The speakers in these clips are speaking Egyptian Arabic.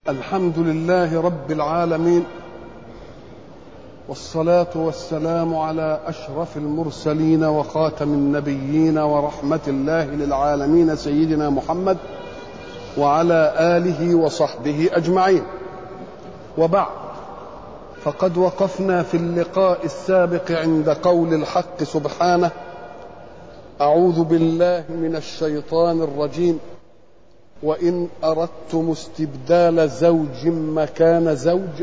الحمد لله رب العالمين والصلاه والسلام على اشرف المرسلين وخاتم النبيين ورحمه الله للعالمين سيدنا محمد وعلى اله وصحبه اجمعين وبعد فقد وقفنا في اللقاء السابق عند قول الحق سبحانه اعوذ بالله من الشيطان الرجيم وان اردتم استبدال زوج مكان زوج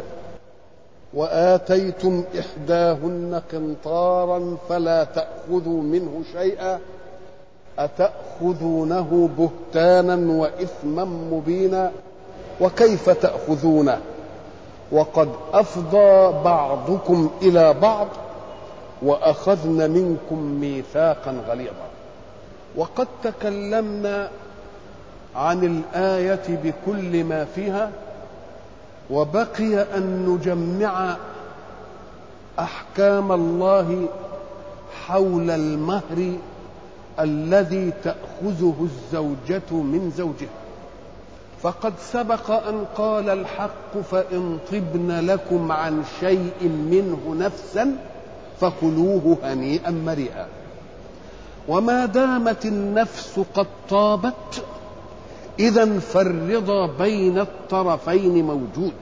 واتيتم احداهن قنطارا فلا تاخذوا منه شيئا اتاخذونه بهتانا واثما مبينا وكيف تاخذونه وقد افضى بعضكم الى بعض واخذن منكم ميثاقا غليظا وقد تكلمنا عن الايه بكل ما فيها وبقي ان نجمع احكام الله حول المهر الذي تاخذه الزوجه من زوجها فقد سبق ان قال الحق فان طبن لكم عن شيء منه نفسا فكلوه هنيئا مريئا وما دامت النفس قد طابت اذا فالرضا بين الطرفين موجود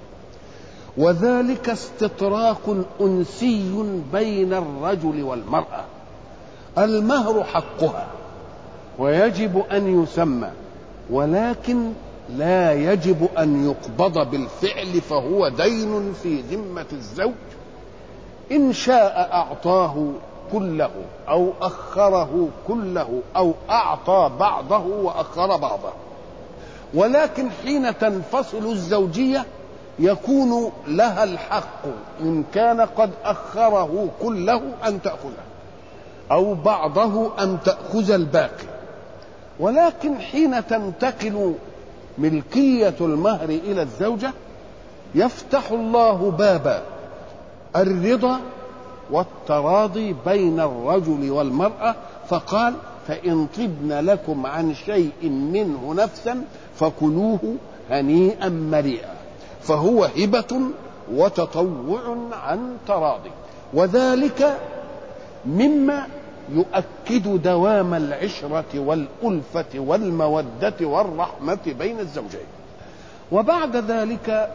وذلك استطراق انسي بين الرجل والمراه المهر حقها ويجب ان يسمى ولكن لا يجب ان يقبض بالفعل فهو دين في ذمه الزوج ان شاء اعطاه كله او اخره كله او اعطى بعضه واخر بعضه ولكن حين تنفصل الزوجيه يكون لها الحق ان كان قد اخره كله ان تاخذه او بعضه ان تاخذ الباقي ولكن حين تنتقل ملكيه المهر الى الزوجه يفتح الله باب الرضا والتراضي بين الرجل والمرأة فقال فإن طبن لكم عن شيء منه نفسا فكلوه هنيئا مريئا فهو هبة وتطوع عن تراضي وذلك مما يؤكد دوام العشرة والألفة والمودة والرحمة بين الزوجين وبعد ذلك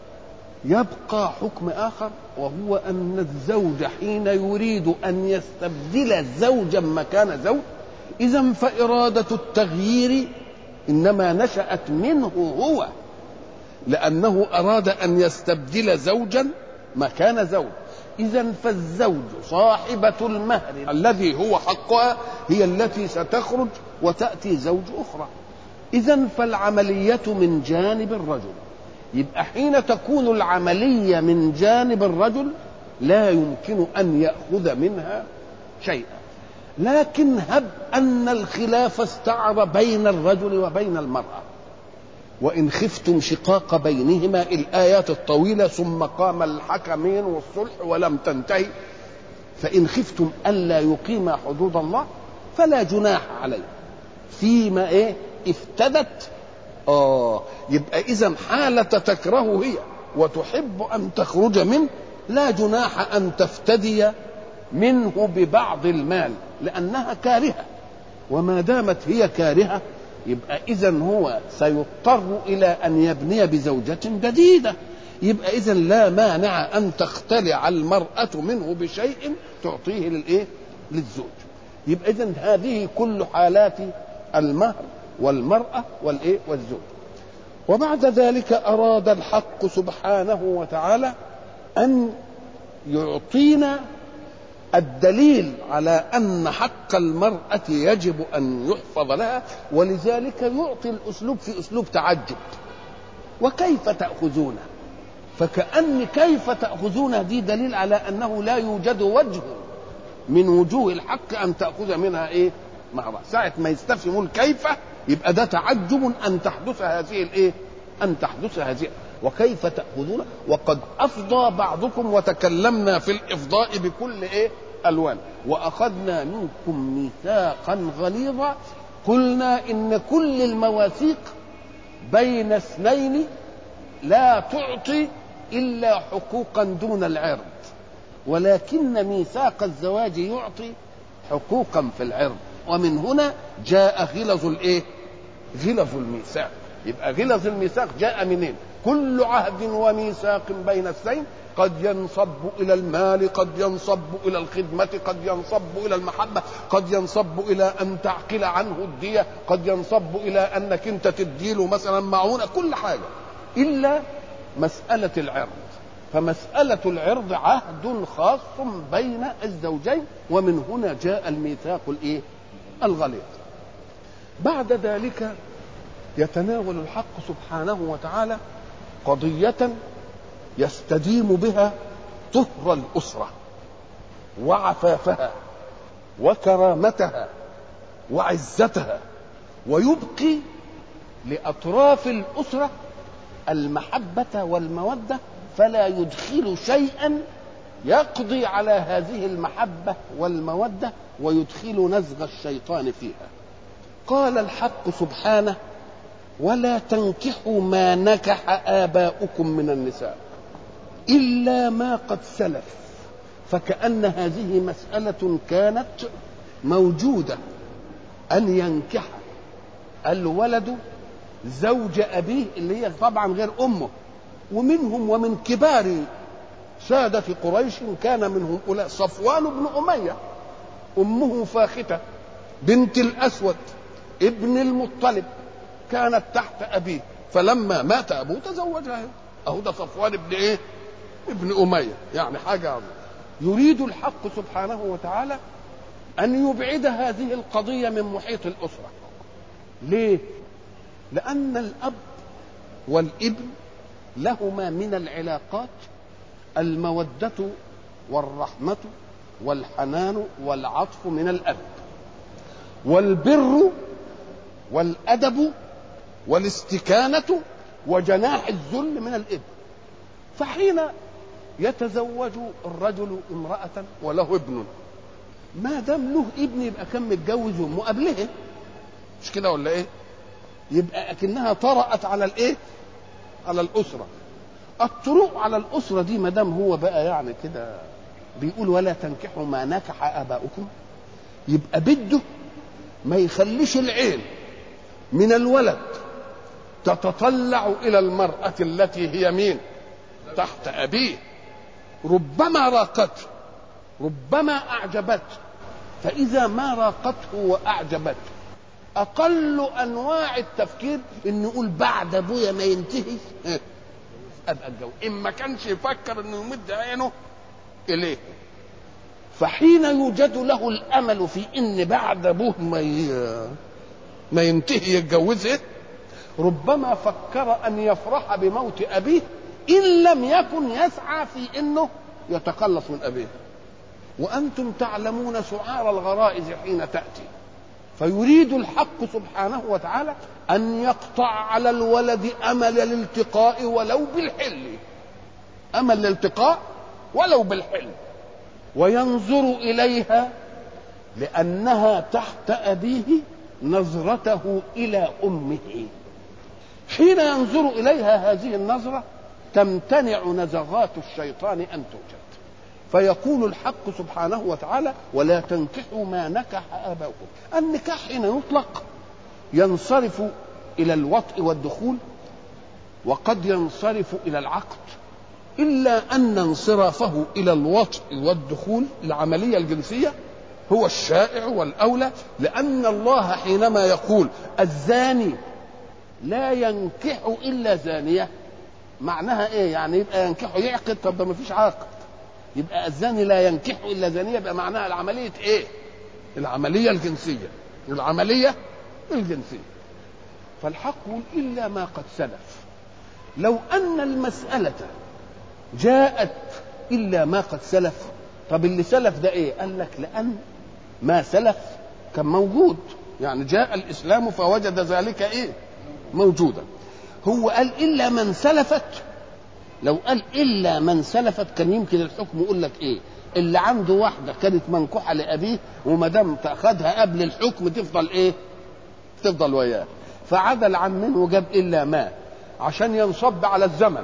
يبقى حكم آخر وهو أن الزوج حين يريد أن يستبدل زوجا مكان زوج إذا فإرادة التغيير إنما نشأت منه هو لأنه أراد أن يستبدل زوجا مكان زوج إذا فالزوج صاحبة المهر الذي هو حقها هي التي ستخرج وتأتي زوج أخرى إذا فالعملية من جانب الرجل يبقى حين تكون العملية من جانب الرجل لا يمكن أن يأخذ منها شيئا لكن هب أن الخلاف استعر بين الرجل وبين المرأة وإن خفتم شقاق بينهما الآيات الطويلة ثم قام الحكمين والصلح ولم تنتهي فإن خفتم ألا يقيما حدود الله فلا جناح عليه فيما إيه افتدت آه يبقى إذا حالة تكره هي وتحب أن تخرج منه لا جناح أن تفتدي منه ببعض المال لأنها كارهة وما دامت هي كارهة يبقى إذا هو سيضطر إلى أن يبني بزوجة جديدة يبقى إذا لا مانع أن تختلع المرأة منه بشيء تعطيه للإيه؟ للزوج يبقى إذا هذه كل حالات المهر والمرأة والإيه؟ والزوج وبعد ذلك أراد الحق سبحانه وتعالى أن يعطينا الدليل على أن حق المرأة يجب أن يحفظ لها ولذلك يعطي الأسلوب في أسلوب تعجب وكيف تأخذونه فكأن كيف تأخذونه دي دليل على أنه لا يوجد وجه من وجوه الحق أن تأخذ منها إيه مع بعض ساعة ما يستفهموا الكيف يبقى ده تعجب أن تحدث هذه الإيه أن تحدث هذه وكيف تأخذون وقد أفضى بعضكم وتكلمنا في الإفضاء بكل إيه ألوان وأخذنا منكم ميثاقا غليظا قلنا إن كل المواثيق بين اثنين لا تعطي إلا حقوقا دون العرض ولكن ميثاق الزواج يعطي حقوقا في العرض ومن هنا جاء غلظ الايه غلظ الميثاق يبقى غلظ الميثاق جاء منين كل عهد وميثاق بين السين قد ينصب الى المال قد ينصب الى الخدمه قد ينصب الى المحبه قد ينصب الى ان تعقل عنه الديه قد ينصب الى انك انت تديله مثلا معونه كل حاجه الا مساله العرض فمساله العرض عهد خاص بين الزوجين ومن هنا جاء الميثاق الايه الغليظ بعد ذلك يتناول الحق سبحانه وتعالى قضيه يستديم بها طهر الاسره وعفافها وكرامتها وعزتها ويبقي لاطراف الاسره المحبه والموده فلا يدخل شيئا يقضي على هذه المحبه والموده ويدخل نزغ الشيطان فيها قال الحق سبحانه ولا تنكحوا ما نكح اباؤكم من النساء إلا ما قد سلف فكأن هذه مسألة كانت موجودة أن ينكح الولد زوج أبيه اللي هي طبعا غير أمه ومنهم ومن كبار سادة قريش كان منهم أولئك صفوان بن أمية أمه فاختة بنت الأسود ابن المطلب كانت تحت أبيه فلما مات أبوه تزوجها أهو ده صفوان بن إيه؟ ابن أمية يعني حاجة عظيمة يريد الحق سبحانه وتعالى أن يبعد هذه القضية من محيط الأسرة ليه؟ لأن الأب والابن لهما من العلاقات المودة والرحمة والحنان والعطف من الأب والبر والأدب والاستكانة وجناح الذل من الابن فحين يتزوج الرجل امرأة وله ابن ما دام له ابن يبقى كان متجوز امه قبلها مش كده ولا ايه؟ يبقى اكنها طرأت على الايه؟ على الأسرة الطرق على الأسرة دي ما دام هو بقى يعني كده بيقول ولا تنكحوا ما نكح آباؤكم يبقى بده ما يخليش العين من الولد تتطلع إلى المرأة التي هي مين؟ تحت أبيه ربما راقته ربما أعجبته فإذا ما راقته وأعجبته أقل أنواع التفكير إن نقول بعد أبويا ما ينتهي أبقى الجو إن ما كانش يفكر إنه يمد عينه إليه فحين يوجد له الأمل في إن بعد أبوه ما ما ينتهي يتجوزه ربما فكر أن يفرح بموت أبيه إن لم يكن يسعى في أنه يتخلص من أبيه وأنتم تعلمون سعار الغرائز حين تأتي فيريد الحق سبحانه وتعالى أن يقطع على الولد أمل الالتقاء ولو بالحل أمل الالتقاء ولو بالحل وينظر إليها لأنها تحت أبيه نظرته إلى أمه حين ينظر إليها هذه النظرة تمتنع نزغات الشيطان أن توجد فيقول الحق سبحانه وتعالى ولا تنكحوا ما نكح آباؤكم النكاح حين يطلق ينصرف إلى الوطء والدخول وقد ينصرف إلى العقد إلا أن انصرافه إلى الوطء والدخول العملية الجنسية هو الشائع والأولى لأن الله حينما يقول الزاني لا ينكح إلا زانية معناها إيه يعني يبقى ينكح يعقد طب ده ما فيش عقد يبقى الزاني لا ينكح إلا زانية يبقى معناها العملية إيه العملية الجنسية العملية الجنسية فالحق يقول إلا ما قد سلف لو أن المسألة جاءت إلا ما قد سلف طب اللي سلف ده إيه قال لك لأن ما سلف كان موجود يعني جاء الإسلام فوجد ذلك إيه موجودا هو قال إلا من سلفت لو قال إلا من سلفت كان يمكن الحكم يقول لك إيه اللي عنده واحدة كانت منكوحة لأبيه وما دام تأخذها قبل الحكم تفضل إيه تفضل وياه فعدل عن منه وجاب إلا ما عشان ينصب على الزمن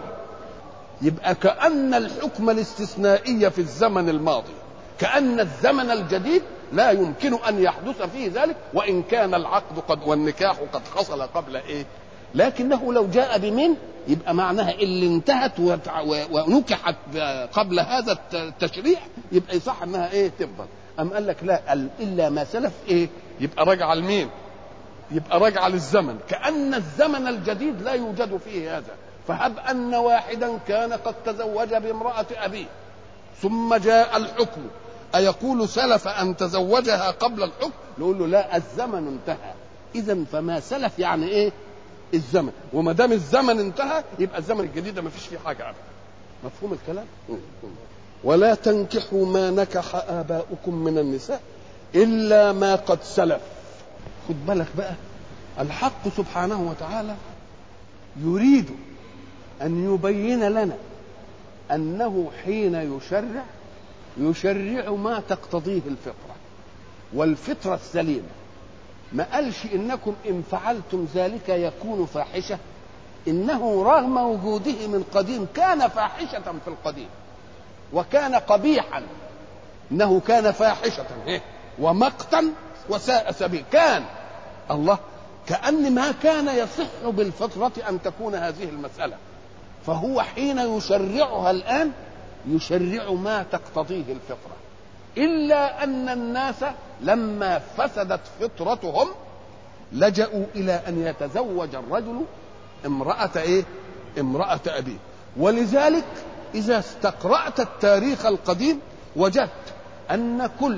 يبقى كأن الحكم الاستثنائي في الزمن الماضي كأن الزمن الجديد لا يمكن أن يحدث فيه ذلك وإن كان العقد قد والنكاح قد حصل قبل إيه لكنه لو جاء بمن يبقى معناها اللي انتهت ونكحت قبل هذا التشريع يبقى يصح انها ايه تفضل ام قال لك لا الا ما سلف ايه يبقى راجع لمين يبقى راجع للزمن كان الزمن الجديد لا يوجد فيه هذا فهب ان واحدا كان قد تزوج بامراه ابيه ثم جاء الحكم أيقول سلف أن تزوجها قبل الحكم نقول له لا الزمن انتهى إذا فما سلف يعني إيه الزمن وما دام الزمن انتهى يبقى الزمن الجديد ما فيش فيه حاجة أبدا مفهوم الكلام ولا تنكحوا ما نكح آباؤكم من النساء إلا ما قد سلف خد بالك بقى الحق سبحانه وتعالى يريد أن يبين لنا أنه حين يشرع يشرع ما تقتضيه الفطرة والفطرة السليمة ما قالش إنكم إن فعلتم ذلك يكون فاحشة إنه رغم وجوده من قديم كان فاحشة في القديم وكان قبيحا إنه كان فاحشة ومقتا وساء سبيل كان الله كأن ما كان يصح بالفطرة أن تكون هذه المسألة فهو حين يشرعها الآن يشرع ما تقتضيه الفطرة إلا أن الناس لما فسدت فطرتهم لجأوا إلى أن يتزوج الرجل امرأة إيه؟ امرأة أبيه ولذلك إذا استقرأت التاريخ القديم وجدت أن كل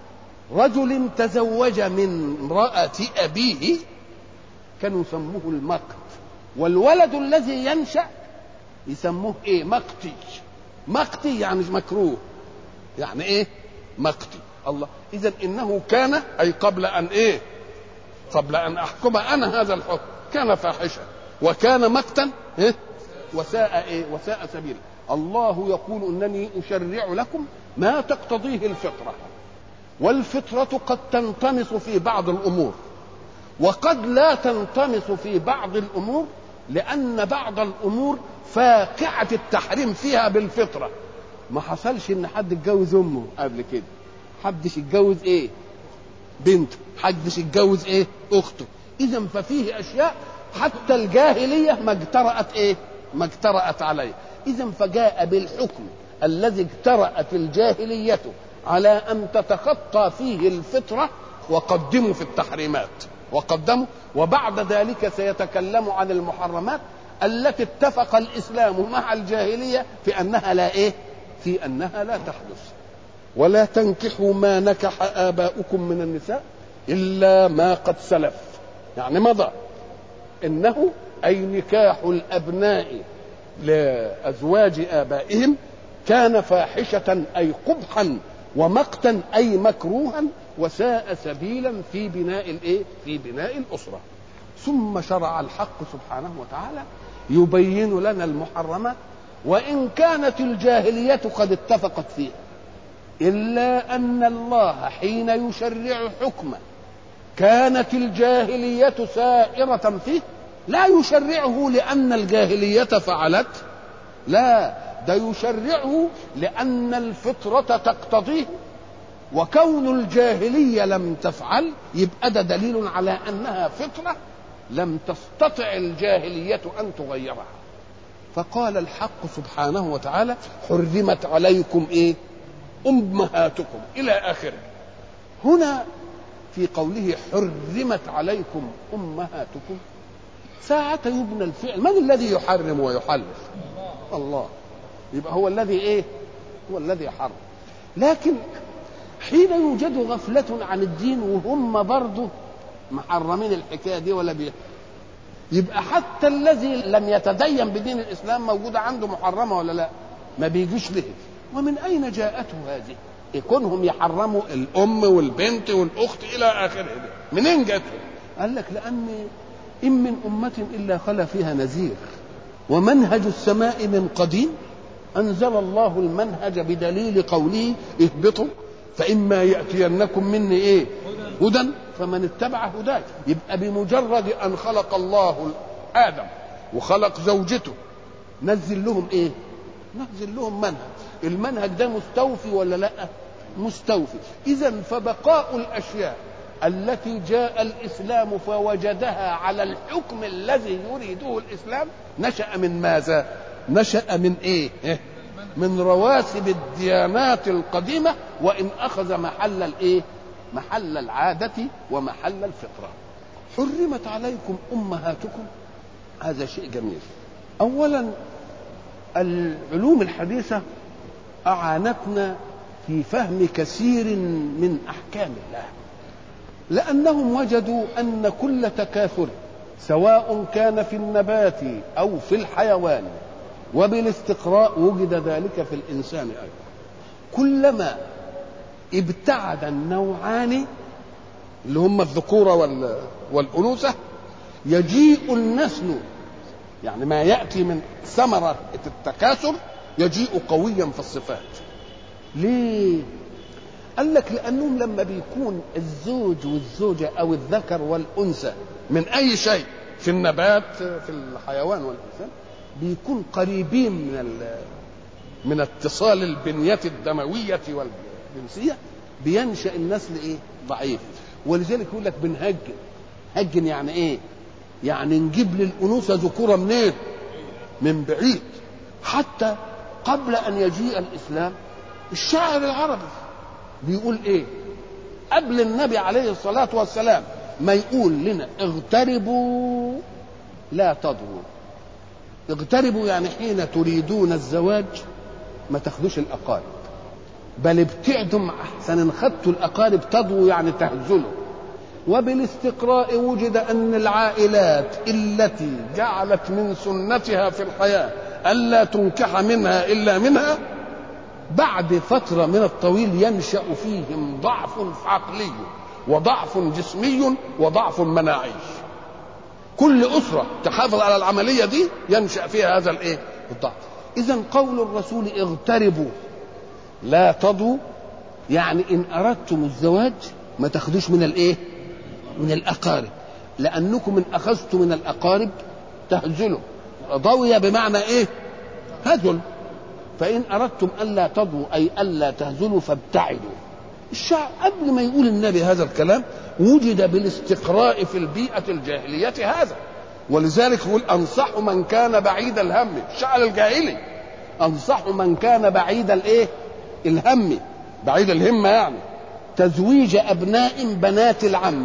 رجل تزوج من امرأة أبيه كانوا يسموه المقت والولد الذي ينشأ يسموه ايه مقتي مقتي يعني مكروه يعني ايه مقتي الله اذا انه كان اي قبل ان ايه قبل ان احكم انا هذا الحكم كان فاحشا وكان مقتا إيه؟ وساء ايه وساء سبيلا الله يقول انني اشرع لكم ما تقتضيه الفطره والفطره قد تنطمس في بعض الامور وقد لا تنطمس في بعض الامور لان بعض الامور فاقعة التحريم فيها بالفطرة ما حصلش ان حد اتجوز امه قبل كده حدش اتجوز ايه بنته حدش اتجوز ايه اخته اذا ففيه اشياء حتى الجاهلية ما اجترأت ايه ما اجترأت عليه اذا فجاء بالحكم الذي اجترأت الجاهلية على ان تتخطى فيه الفطرة وقدموا في التحريمات وقدموا وبعد ذلك سيتكلم عن المحرمات التي اتفق الاسلام مع الجاهليه في انها لا ايه؟ في انها لا تحدث. ولا تنكحوا ما نكح اباؤكم من النساء الا ما قد سلف. يعني مضى. انه اي نكاح الابناء لازواج ابائهم كان فاحشه اي قبحا ومقتا اي مكروها وساء سبيلا في بناء الايه؟ في بناء الاسره. ثم شرع الحق سبحانه وتعالى يبين لنا المحرمات وان كانت الجاهليه قد اتفقت فيها الا ان الله حين يشرع حكما كانت الجاهليه سائره فيه لا يشرعه لان الجاهليه فعلت لا ده يشرعه لان الفطره تقتضيه وكون الجاهليه لم تفعل يبقى ده دليل على انها فطره لم تستطع الجاهلية أن تغيرها فقال الحق سبحانه وتعالى حرمت عليكم إيه أمهاتكم إلى آخره هنا في قوله حرمت عليكم أمهاتكم ساعة يبنى الفعل من الذي يحرم ويحلل الله يبقى هو الذي ايه هو الذي حرم لكن حين يوجد غفلة عن الدين وهم برضه محرمين الحكايه دي ولا بي يبقى حتى الذي لم يتدين بدين الاسلام موجوده عنده محرمه ولا لا ما بيجيش به ومن اين جاءته هذه يكونهم يحرموا الام والبنت والاخت الى اخره دي. منين جاءته قال لك لان ان من امه الا خلا فيها نذير ومنهج السماء من قديم انزل الله المنهج بدليل قوله اهبطوا فاما ياتينكم مني ايه هدى فمن اتبع هداي يبقى بمجرد ان خلق الله ادم وخلق زوجته نزل لهم ايه نزل لهم منهج المنهج ده مستوفي ولا لا مستوفي اذا فبقاء الاشياء التي جاء الاسلام فوجدها على الحكم الذي يريده الاسلام نشا من ماذا نشا من ايه من رواسب الديانات القديمه وان اخذ محل الايه محل العاده ومحل الفطره حرمت عليكم امهاتكم هذا شيء جميل اولا العلوم الحديثه اعانتنا في فهم كثير من احكام الله لانهم وجدوا ان كل تكاثر سواء كان في النبات او في الحيوان وبالاستقراء وجد ذلك في الانسان ايضا كلما ابتعد النوعان اللي هم الذكوره والانوثه يجيء النسل يعني ما ياتي من ثمره التكاثر يجيء قويا في الصفات ليه قال لك لانهم لما بيكون الزوج والزوجه او الذكر والانثى من اي شيء في النبات في الحيوان والانسان بيكون قريبين من من اتصال البنيه الدمويه والجنسيه بينشا النسل ايه ضعيف ولذلك يقول لك بنهجن هجن يعني ايه يعني نجيب للانوثه ذكوره منين من بعيد حتى قبل ان يجيء الاسلام الشاعر العربي بيقول ايه قبل النبي عليه الصلاة والسلام ما يقول لنا اغتربوا لا تضروا اغتربوا يعني حين تريدون الزواج ما تاخدوش الأقارب بل ابتعدوا أحسن إن خدتوا الأقارب تضووا يعني تهزلوا وبالاستقراء وجد أن العائلات التي جعلت من سنتها في الحياة ألا تنكح منها إلا منها بعد فترة من الطويل ينشأ فيهم ضعف عقلي وضعف جسمي وضعف مناعي كل أسرة تحافظ على العملية دي ينشأ فيها هذا الإيه؟ الضعف إذا قول الرسول اغتربوا لا تضوا يعني إن أردتم الزواج ما تاخدوش من الإيه؟ من الأقارب لأنكم إن أخذتم من الأقارب تهزلوا ضوية بمعنى إيه؟ هزل فإن أردتم ألا تضوا أي ألا تهزلوا فابتعدوا الشعب قبل ما يقول النبي هذا الكلام وجد بالاستقراء في البيئة الجاهلية هذا ولذلك يقول أنصح من كان بعيد الهم الشعر الجاهلي أنصح من كان بعيد الإيه الهم بعيد الهمة يعني تزويج أبناء بنات العم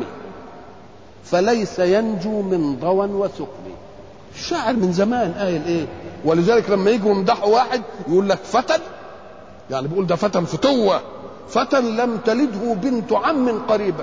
فليس ينجو من ضوى وسقم الشاعر من زمان قايل ايه ولذلك لما يجوا يمدحوا واحد يقول لك فتى يعني بيقول ده فتى فتوة فتى لم تلده بنت عم قريبة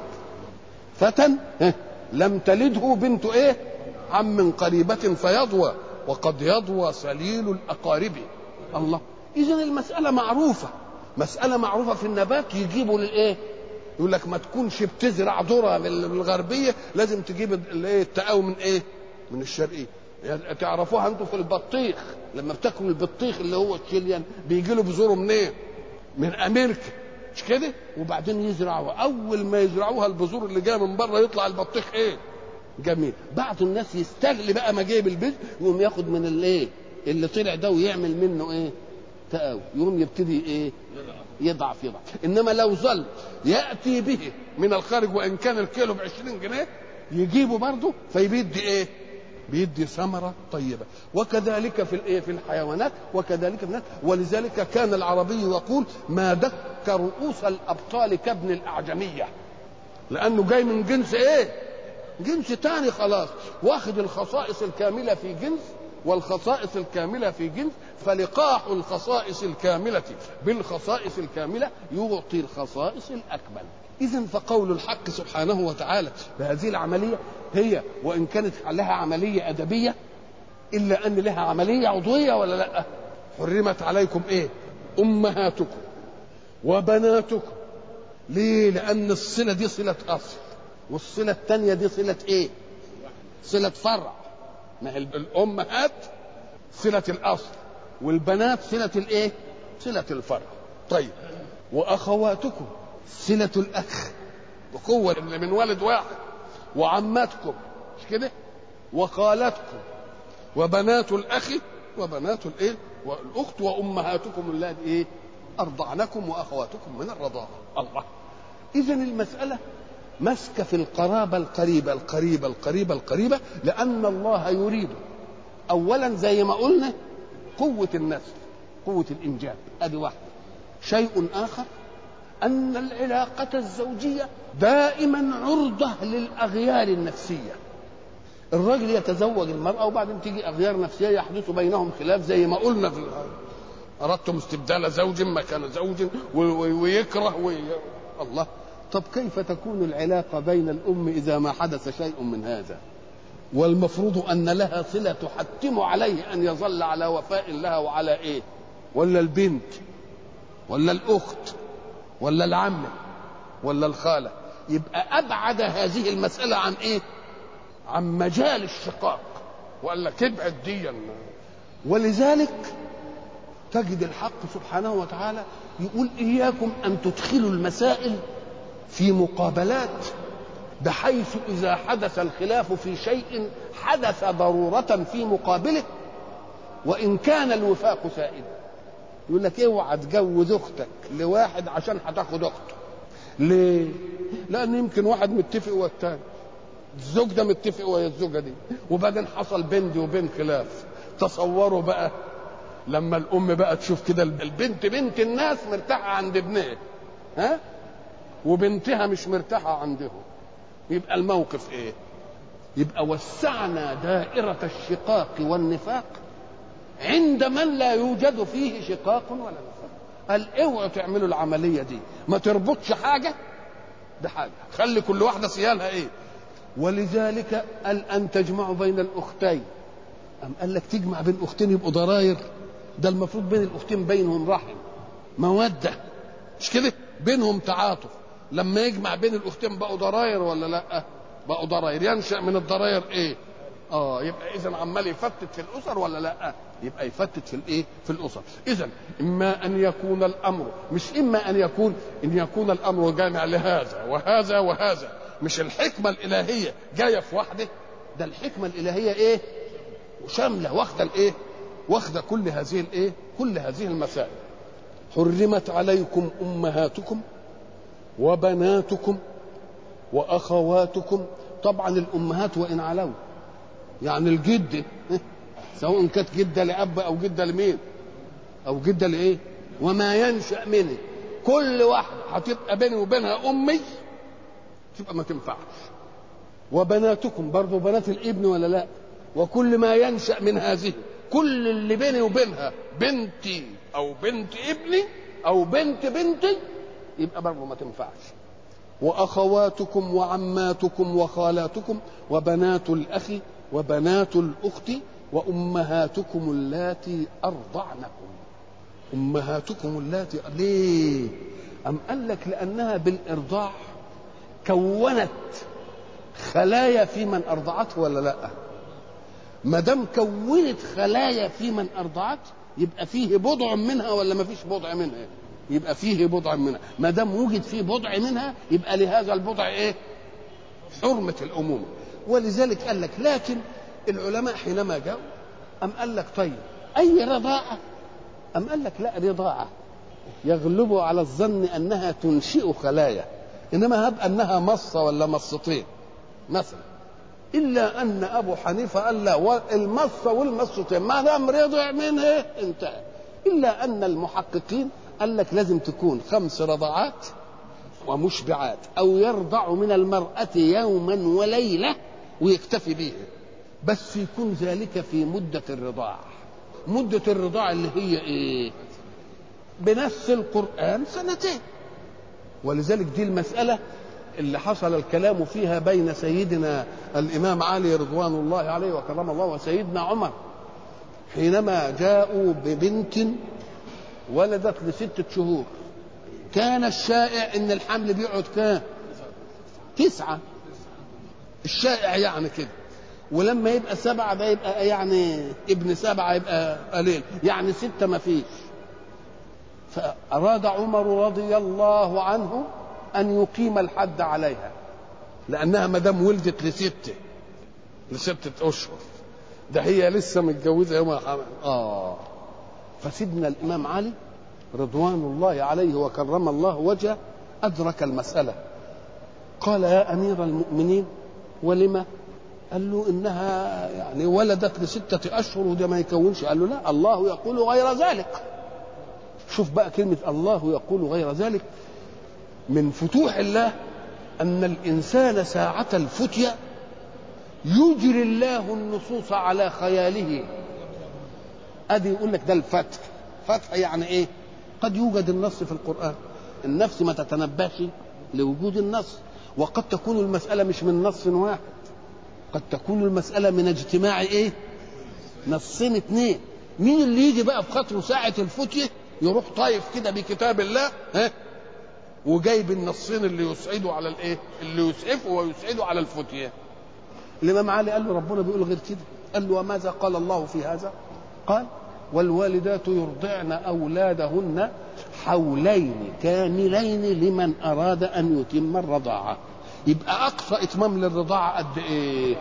فتى لم تلده بنت ايه عم قريبة فيضوى وقد يضوى سليل الأقارب الله إذا المسألة معروفة مسألة معروفة في النبات يجيبوا للإيه؟ يقول لك ما تكونش بتزرع ذرة من الغربية لازم تجيب الايه التقاوي من ايه؟ من الشرقية يعني تعرفوها انتوا في البطيخ لما بتاكلوا البطيخ اللي هو الشيليان بيجي له بذوره منين؟ من امريكا مش كده؟ وبعدين يزرعوها اول ما يزرعوها البذور اللي جايه من بره يطلع البطيخ ايه؟ جميل بعض الناس يستغل بقى ما جايب البذر يقوم ياخد من الايه؟ اللي طلع ده ويعمل منه ايه؟ تقاوي يقوم يبتدي ايه؟ يضعف يضعف انما لو ظل ياتي به من الخارج وان كان الكيلو ب 20 جنيه يجيبه برضه فيبيدي ايه؟ بيدي ثمره طيبه وكذلك في الايه في الحيوانات وكذلك في الناس ولذلك كان العربي يقول ما دك رؤوس الابطال كابن الاعجميه لانه جاي من جنس ايه جنس تاني خلاص واخد الخصائص الكامله في جنس والخصائص الكامله في جنس فلقاح الخصائص الكامله بالخصائص الكامله يعطي الخصائص الاكمل اذا فقول الحق سبحانه وتعالى بهذه العمليه هي وان كانت لها عمليه ادبيه الا ان لها عمليه عضويه ولا لا حرمت عليكم ايه امهاتكم وبناتكم ليه لان الصله دي صله اصل والصله الثانيه دي صله ايه صله فرع ما هي الامهات صله الاصل والبنات صله الايه صله الفرع طيب واخواتكم صله الاخ بقوه اللي من والد واحد وعماتكم مش كده وخالاتكم وبنات الاخ وبنات الايه والاخت وامهاتكم اللاتي ايه ارضعنكم واخواتكم من الرضاعه الله اذا المساله مسك في القرابه القريبه القريبه القريبه القريبه لان الله يريد اولا زي ما قلنا قوه النسل قوه الانجاب ادي واحده شيء اخر ان العلاقه الزوجيه دائما عرضه للاغيار النفسيه الرجل يتزوج المرأة وبعدين تيجي أغيار نفسية يحدث بينهم خلاف زي ما قلنا في أردتم استبدال زوج مكان زوج ويكره وي... الله طب كيف تكون العلاقة بين الأم إذا ما حدث شيء من هذا والمفروض أن لها صلة تحتم عليه أن يظل على وفاء لها وعلى إيه ولا البنت ولا الأخت ولا العمة ولا الخالة يبقى أبعد هذه المسألة عن إيه عن مجال الشقاق وقال لك ابعد ديا ولذلك تجد الحق سبحانه وتعالى يقول إياكم أن تدخلوا المسائل في مقابلات بحيث إذا حدث الخلاف في شيء حدث ضرورة في مقابله وإن كان الوفاق سائدا يقول لك اوعى تجوز اختك لواحد عشان هتاخد اخته ليه؟ لأن يمكن واحد متفق والتاني الزوج ده متفق ويا الزوجه دي وبعدين حصل بين دي وبين خلاف تصوروا بقى لما الام بقى تشوف كده البنت بنت الناس مرتاحه عند ابنها ها وبنتها مش مرتاحه عندهم يبقى الموقف ايه يبقى وسعنا دائرة الشقاق والنفاق عند من لا يوجد فيه شقاق ولا نفاق قال اوعوا تعملوا العملية دي ما تربطش حاجة بحاجة خلي كل واحدة سيالها ايه ولذلك قال ان تجمعوا بين الاختين أم قال لك تجمع بين اختين يبقوا ضراير ده المفروض بين الاختين بينهم رحم موده مش كده بينهم تعاطف لما يجمع بين الاختين بقوا ضراير ولا لا بقوا ضراير ينشا من الضراير ايه اه يبقى اذا عمال يفتت في الاسر ولا لا يبقى يفتت في الايه في الاسر اذا اما ان يكون الامر مش اما ان يكون ان يكون الامر جامع لهذا وهذا وهذا مش الحكمة الإلهية جاية في واحدة ده الحكمة الإلهية إيه وشاملة واخدة الإيه واخدة كل هذه الإيه كل هذه المسائل حرمت عليكم أمهاتكم وبناتكم وأخواتكم طبعا الأمهات وإن علوا يعني الجد سواء كانت جدة لأب أو جدة لمين أو جدة لإيه وما ينشأ منه كل واحدة هتبقى بيني وبينها أمي تبقى ما تنفعش وبناتكم برضو بنات الابن ولا لا وكل ما ينشا من هذه كل اللي بيني وبينها بنتي او بنت ابني او بنت بنتي يبقى برضه ما تنفعش واخواتكم وعماتكم وخالاتكم وبنات الاخ وبنات الاخت وامهاتكم اللاتي ارضعنكم امهاتكم اللاتي ليه ام قال لك لانها بالارضاع كونت خلايا في من ارضعته ولا لا ما دام كونت خلايا في من ارضعته يبقى فيه بضع منها ولا ما فيش بضع منها يبقى فيه بضع منها ما دام وجد فيه بضع منها يبقى لهذا البضع ايه حرمة الأمومة ولذلك قال لك لكن العلماء حينما جاءوا أم قال لك طيب أي رضاعة أم قال لك لا رضاعة يغلب على الظن أنها تنشئ خلايا انما هب انها مصه ولا مصتين مثلا الا ان ابو حنيفه قال لا المصه والمصتين ما دام رضع منه انتهى الا ان المحققين قال لك لازم تكون خمس رضعات ومشبعات او يرضع من المراه يوما وليله ويكتفي به بس يكون ذلك في مده الرضاع مده الرضاع اللي هي ايه بنفس القران سنتين ولذلك دي المسألة اللي حصل الكلام فيها بين سيدنا الإمام علي رضوان الله عليه وكرم الله وسيدنا عمر حينما جاءوا ببنت ولدت لستة شهور كان الشائع ان الحمل بيقعد كام تسعة الشائع يعني كده ولما يبقى سبعة ده يبقى يعني ابن سبعة يبقى قليل يعني ستة ما فيش فأراد عمر رضي الله عنه أن يقيم الحد عليها لأنها ما دام ولدت لستة لستة أشهر ده هي لسه متجوزه يوم الحمل اه فسيدنا الامام علي رضوان الله عليه وكرم الله وجهه ادرك المساله قال يا امير المؤمنين ولم قال له انها يعني ولدت لستة اشهر وده ما يكونش قال له لا الله يقول غير ذلك شوف بقى كلمة الله يقول غير ذلك من فتوح الله ان الانسان ساعة الفتية يجري الله النصوص على خياله ادي يقول لك ده الفتح فتح يعني ايه قد يوجد النص في القرآن النفس ما تتنبهش لوجود النص وقد تكون المسألة مش من نص واحد قد تكون المسألة من اجتماع ايه نصين اتنين مين اللي يجي بقى في خاطره ساعة الفتية يروح طايف كده بكتاب الله ها وجايب النصين اللي يسعدوا على الايه اللي يسعفه ويسعدوا على الفتية الامام علي قال له ربنا بيقول غير كده قال له وماذا قال الله في هذا قال والوالدات يرضعن اولادهن حولين كاملين لمن اراد ان يتم الرضاعه يبقى اقصى اتمام للرضاعه قد ايه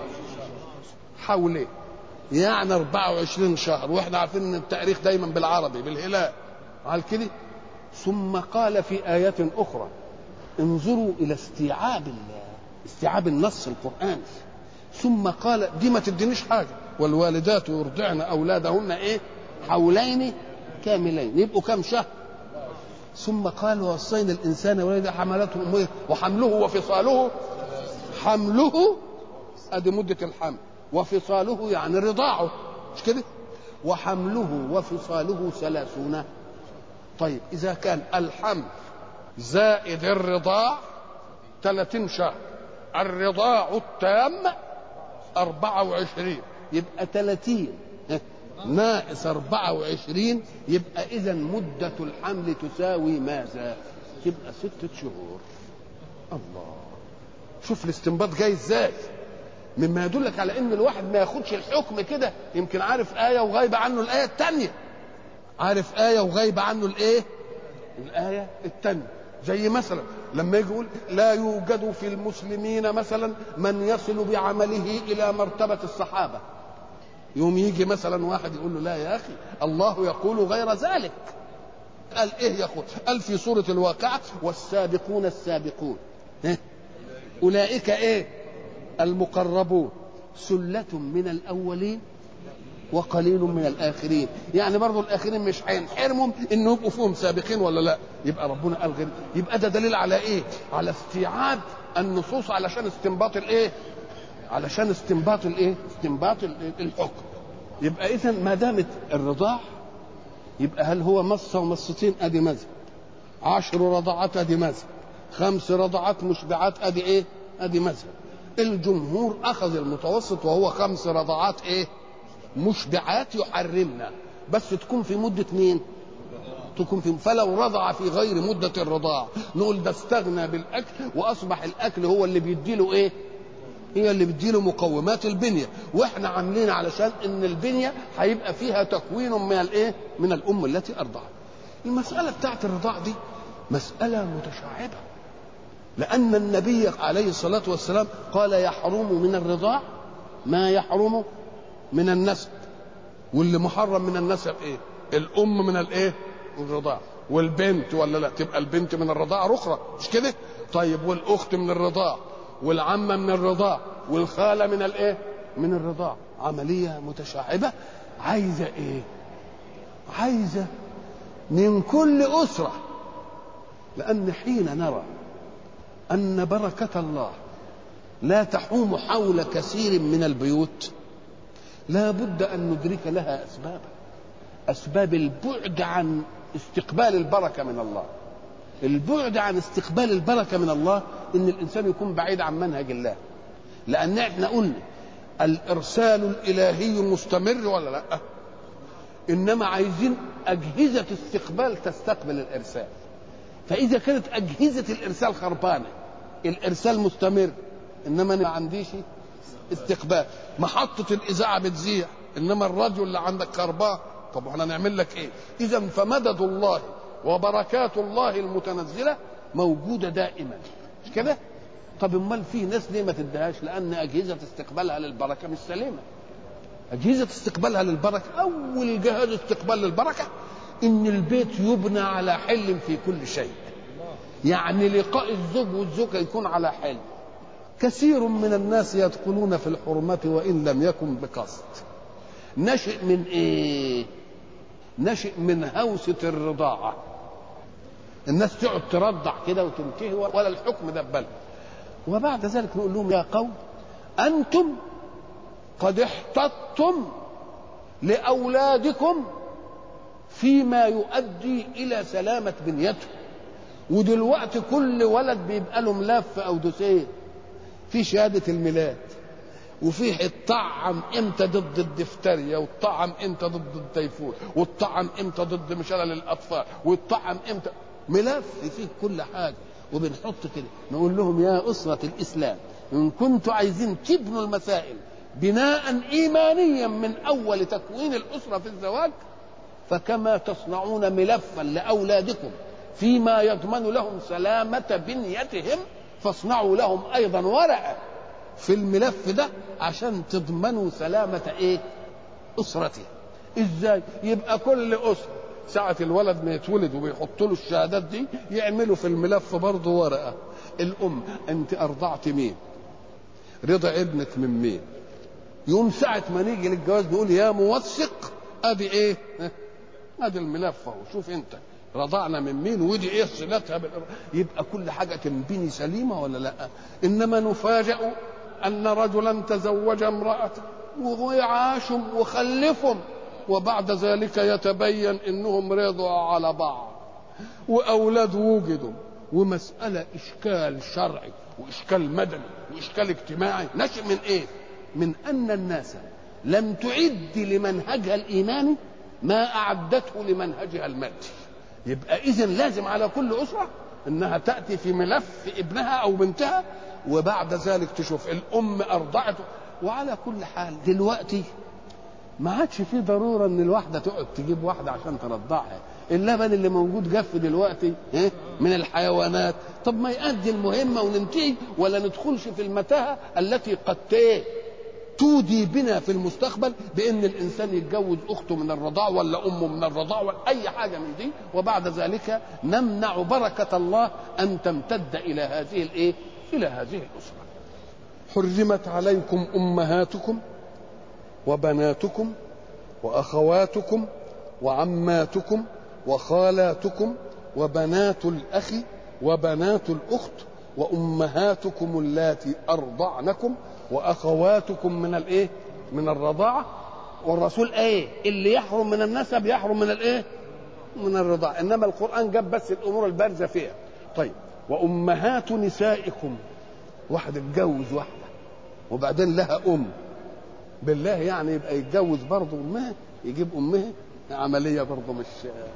حولين يعني 24 شهر واحنا عارفين ان التاريخ دايما بالعربي بالهلال قال كده ثم قال في ايات اخرى انظروا الى استيعاب استيعاب النص القراني ثم قال دي ما تدينيش حاجه والوالدات يرضعن اولادهن ايه حولين كاملين يبقوا كم شهر ثم قال ووصينا الانسان ولد حملته امه وحمله وفصاله حمله ادي مده الحمل وفصاله يعني رضاعه مش كده وحمله وفصاله ثلاثون طيب اذا كان الحمل زائد الرضاع ثلاثين شهر الرضاع التام أربعة وعشرين يبقى ثلاثين ناقص أربعة وعشرين يبقى إذا مدة الحمل تساوي ماذا تبقى ستة شهور الله شوف الاستنباط جاي ازاي مما يدلك على ان الواحد ما ياخدش الحكم كده يمكن عارف آية وغايبة عنه الآية الثانية عارف آية وغايبة عنه الإيه الآية الثانية زي مثلا لما يجي يقول لا يوجد في المسلمين مثلا من يصل بعمله إلى مرتبة الصحابة يوم يجي مثلا واحد يقول له لا يا اخي الله يقول غير ذلك قال ايه يقول قال في سورة الواقعة والسابقون السابقون ها؟ اولئك ايه المقربون سلة من الاولين وقليل من الاخرين يعني برضو الاخرين مش هينحرمهم انه يبقوا فيهم سابقين ولا لا يبقى ربنا قال غير يبقى ده دليل على ايه على استيعاب النصوص علشان استنباط الايه علشان استنباط الايه استنباط الحكم يبقى اذا ما دامت الرضاع يبقى هل هو مصه ومصتين ادي مذهب عشر رضعات ادي مذهب خمس رضعات مشبعات ادي ايه ادي مذهب الجمهور اخذ المتوسط وهو خمس رضعات ايه مشبعات يحرمنا بس تكون في مدة مين تكون في فلو رضع في غير مدة الرضاع نقول ده استغنى بالأكل وأصبح الأكل هو اللي بيديله إيه هي اللي بتديله مقومات البنيه واحنا عاملين علشان ان البنيه هيبقى فيها تكوين من الايه من الام التي ارضعت المساله بتاعت الرضاع دي مساله متشعبه لان النبي عليه الصلاه والسلام قال يحرم من الرضاع ما يحرم من النسب واللي محرم من النسب ايه الام من الايه الرضاع والبنت ولا لا تبقى البنت من الرضاعه اخرى مش كده طيب والاخت من الرضاع والعمة من الرضاع والخالة من الايه من الرضاع عملية متشعبة عايزة ايه عايزة من كل أسرة لأن حين نرى أن بركة الله لا تحوم حول كثير من البيوت لا بد أن ندرك لها أسبابا أسباب البعد عن استقبال البركة من الله البعد عن استقبال البركة من الله ان الانسان يكون بعيد عن منهج الله لان احنا قلنا الارسال الالهي مستمر ولا لا انما عايزين اجهزه استقبال تستقبل الارسال فاذا كانت اجهزه الارسال خربانه الارسال مستمر انما انا ما عنديش استقبال محطه الاذاعه بتذيع انما الراديو اللي عندك خربان طب احنا نعمل لك ايه اذا فمدد الله وبركات الله المتنزله موجوده دائما مش كده طب امال في ناس ليه ما تديهاش لان اجهزه استقبالها للبركه مش سليمه أجهزة استقبالها للبركة أول جهاز استقبال للبركة إن البيت يبنى على حل في كل شيء يعني لقاء الزوج والزوجة يكون على حل كثير من الناس يدخلون في الحرمة وإن لم يكن بقصد نشئ من إيه نشئ من هوسة الرضاعة الناس تقعد ترضع كده وتنتهي ولا الحكم ده بل وبعد ذلك نقول لهم يا قوم أنتم قد احتطتم لأولادكم فيما يؤدي إلى سلامة بنيته ودلوقتي كل ولد بيبقى له ملف أو دوسيه في شهادة الميلاد وفيه الطعم امتى ضد الدفتريا والطعم امتى ضد التيفون والطعم امتى ضد مشلل الاطفال والطعم امتى ملف فيه كل حاجه وبنحط كده نقول لهم يا اسره الاسلام ان كنتوا عايزين تبنوا المسائل بناء ايمانيا من اول تكوين الاسره في الزواج فكما تصنعون ملفا لاولادكم فيما يضمن لهم سلامه بنيتهم فاصنعوا لهم ايضا ورقه في الملف ده عشان تضمنوا سلامة ايه اسرته ازاي يبقى كل اسرة ساعة الولد ما يتولد وبيحطوا له الشهادات دي يعملوا في الملف برضه ورقة الام انت ارضعت مين رضع ابنك من مين يوم ساعة ما نيجي للجواز نقول يا موثق ادي ايه ادي الملف اهو شوف انت رضعنا من مين ودي ايه صلتها بالإر... يبقى كل حاجه تنبني سليمه ولا لا انما نفاجأ ان رجلا تزوج امراه وعاشوا وخلفهم وبعد ذلك يتبين انهم رضعوا على بعض واولاد وجدوا ومساله اشكال شرعي واشكال مدني واشكال اجتماعي نشئ من ايه من ان الناس لم تعد لمنهجها الايماني ما اعدته لمنهجها المادي يبقى اذا لازم على كل اسره انها تاتي في ملف ابنها او بنتها وبعد ذلك تشوف الام ارضعته وعلى كل حال دلوقتي ما عادش في ضروره ان الواحده تقعد تجيب واحده عشان ترضعها اللبن اللي موجود جف دلوقتي من الحيوانات طب ما يؤدي المهمه وننتهي ولا ندخلش في المتاهه التي قد تودي بنا في المستقبل بان الانسان يتجوز اخته من الرضاع ولا امه من الرضاع ولا اي حاجه من دي وبعد ذلك نمنع بركه الله ان تمتد الى هذه الايه؟ الى هذه الاسره. حرمت عليكم امهاتكم وبناتكم واخواتكم وعماتكم وخالاتكم وبنات الاخ وبنات الاخت وامهاتكم اللاتي ارضعنكم واخواتكم من الايه من الرضاعه والرسول ايه اللي يحرم من النسب يحرم من الايه من الرضاعه انما القران جاب بس الامور البارزه فيها طيب وامهات نسائكم واحد اتجوز واحده وبعدين لها ام بالله يعني يبقى يتجوز برضه امها يجيب امها عمليه برضه مش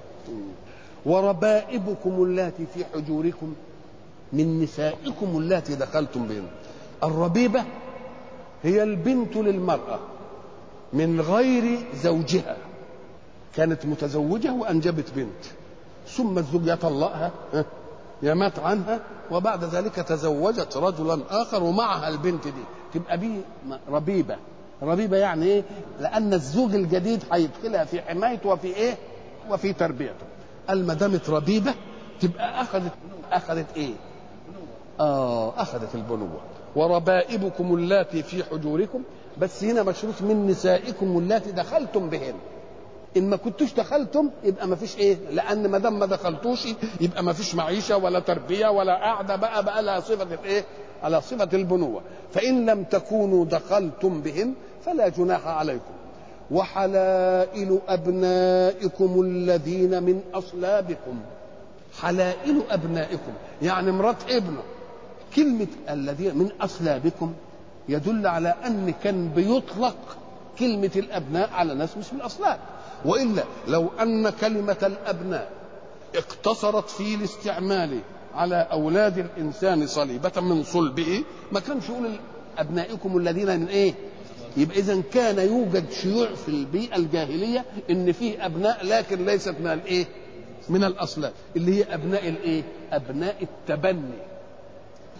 وربائبكم اللاتي في حجوركم من نسائكم اللاتي دخلتم بهن الربيبه هي البنت للمرأة من غير زوجها كانت متزوجة وأنجبت بنت ثم الزوج يطلقها يمات عنها وبعد ذلك تزوجت رجلا آخر ومعها البنت دي تبقى بيه ربيبة ربيبة يعني إيه لأن الزوج الجديد هيدخلها في حمايته وفي إيه وفي تربيته قال ما دامت ربيبة تبقى أخذت أخذت إيه آه أخذت البنوة وربائبكم اللاتي في حجوركم بس هنا مشروط من نسائكم اللاتي دخلتم بهن ان ما كنتوش دخلتم يبقى ما فيش ايه لان ما دام ما دخلتوش يبقى ما فيش معيشه ولا تربيه ولا قاعده بقى بقى لها صفه الايه على صفه البنوه فان لم تكونوا دخلتم بهن فلا جناح عليكم وحلائل ابنائكم الذين من اصلابكم حلائل ابنائكم يعني مرات ابنه كلمة الذين من أصلابكم يدل على أن كان بيطلق كلمة الأبناء على ناس مش من الأصلاب وإلا لو أن كلمة الأبناء اقتصرت في الاستعمال على أولاد الإنسان صليبة من صلبه ما كانش يقول أبنائكم الذين من إيه يبقى إذا كان يوجد شيوع في البيئة الجاهلية إن فيه أبناء لكن ليست من الإيه من الأصلاب اللي هي أبناء الإيه أبناء التبني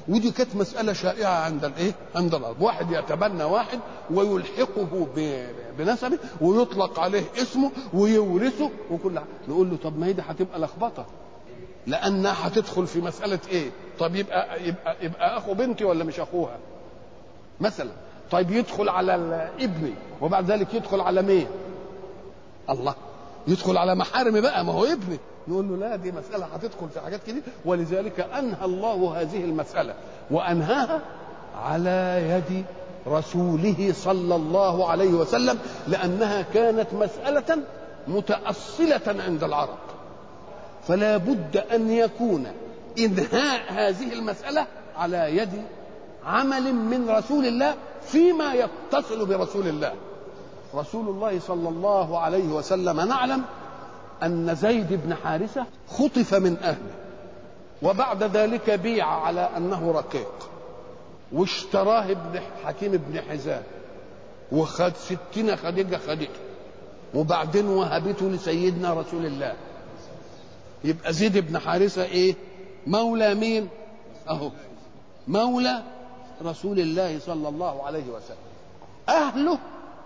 ودي كانت مسألة شائعة عند الإيه؟ عند الأرض، واحد يتبنى واحد ويلحقه بنسبه ويطلق عليه اسمه ويورثه وكل حاجة، نقول له طب ما هي دي هتبقى لخبطة. لأنها هتدخل في مسألة إيه؟ طب يبقى يبقى يبقى أخو بنتي ولا مش أخوها؟ مثلا، طيب يدخل على ابني وبعد ذلك يدخل على مين؟ الله يدخل على محارمي بقى ما هو ابني نقول له لا دي مسألة هتدخل في حاجات كده ولذلك أنهى الله هذه المسألة وأنهاها على يد رسوله صلى الله عليه وسلم لأنها كانت مسألة متأصلة عند العرب فلا بد أن يكون إنهاء هذه المسألة على يد عمل من رسول الله فيما يتصل برسول الله رسول الله صلى الله عليه وسلم نعلم أن زيد بن حارثة خطف من أهله وبعد ذلك بيع على أنه رقيق واشتراه ابن حكيم بن حزام وخد ستين خديجة خديجة وبعدين وهبته لسيدنا رسول الله يبقى زيد بن حارثة ايه مولى مين اهو مولى رسول الله صلى الله عليه وسلم اهله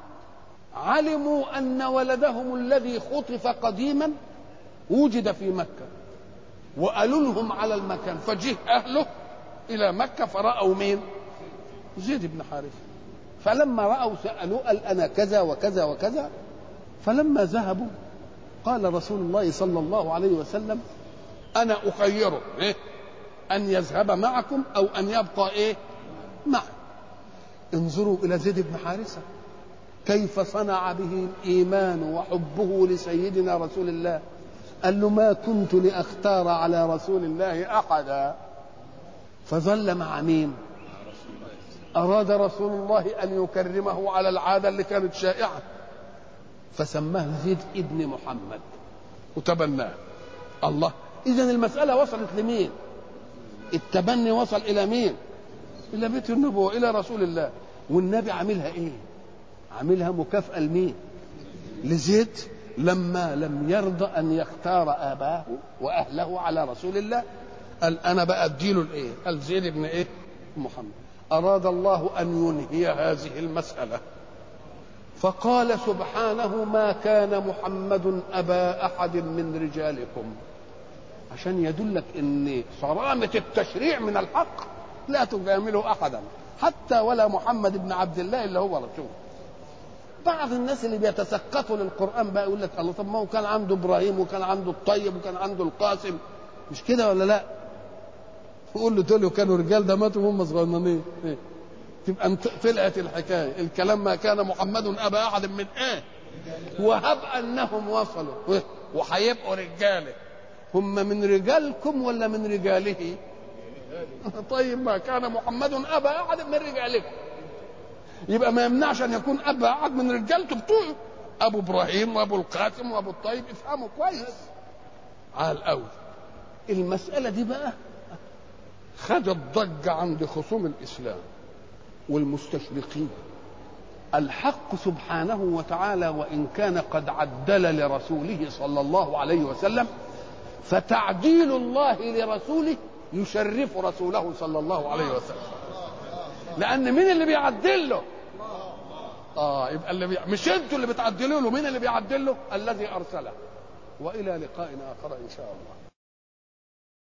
علموا ان ولدهم الذي خطف قديما وجد في مكه وقالوا لهم على المكان فجه اهله الى مكه فراوا مين زيد بن حارثه فلما راوا سالوه قال انا كذا وكذا وكذا فلما ذهبوا قال رسول الله صلى الله عليه وسلم انا اخيره إيه؟ ان يذهب معكم او ان يبقى ايه معي انظروا الى زيد بن حارثه كيف صنع به الايمان وحبه لسيدنا رسول الله قال له ما كنت لاختار على رسول الله احدا فظل مع مين اراد رسول الله ان يكرمه على العاده اللي كانت شائعه فسماه زيد ابن محمد وتبناه الله اذا المساله وصلت لمين التبني وصل الى مين الى بيت النبوه الى رسول الله والنبي عاملها ايه عاملها مكافاه لمين لزيد لما لم يرضى ان يختار اباه واهله على رسول الله قال انا بقى اديله الايه قال زيد بن ايه محمد اراد الله ان ينهي هذه المساله فقال سبحانه ما كان محمد ابا احد من رجالكم عشان يدلك ان صرامه التشريع من الحق لا تجامل احدا حتى ولا محمد بن عبد الله اللي هو رسول بعض الناس اللي بيتسقطوا للقران بقى يقول لك الله طب ما هو كان عنده ابراهيم وكان عنده الطيب وكان عنده القاسم مش كده ولا لا؟ يقول له دول كانوا رجال ده ماتوا وهم صغننين إيه؟ تبقى طلعت الحكايه الكلام ما كان محمد ابا احد من ايه؟ وهب انهم وصلوا إيه؟ وهيبقوا رجاله هم من رجالكم ولا من رجاله؟ طيب ما كان محمد ابا احد من رجالكم يبقى ما يمنعش ان يكون ابا احد من رجالته بتوعه ابو ابراهيم وابو القاسم وابو الطيب افهموا كويس على الاول المساله دي بقى خدت ضجه عند خصوم الاسلام والمستشرقين الحق سبحانه وتعالى وان كان قد عدل لرسوله صلى الله عليه وسلم فتعديل الله لرسوله يشرف رسوله صلى الله عليه وسلم لان مين اللي بيعدل له اه يبقى اللي بي... مش انتوا اللي بتعدلوا له مين اللي بيعدل له الذي ارسله والى لقاء اخر ان شاء الله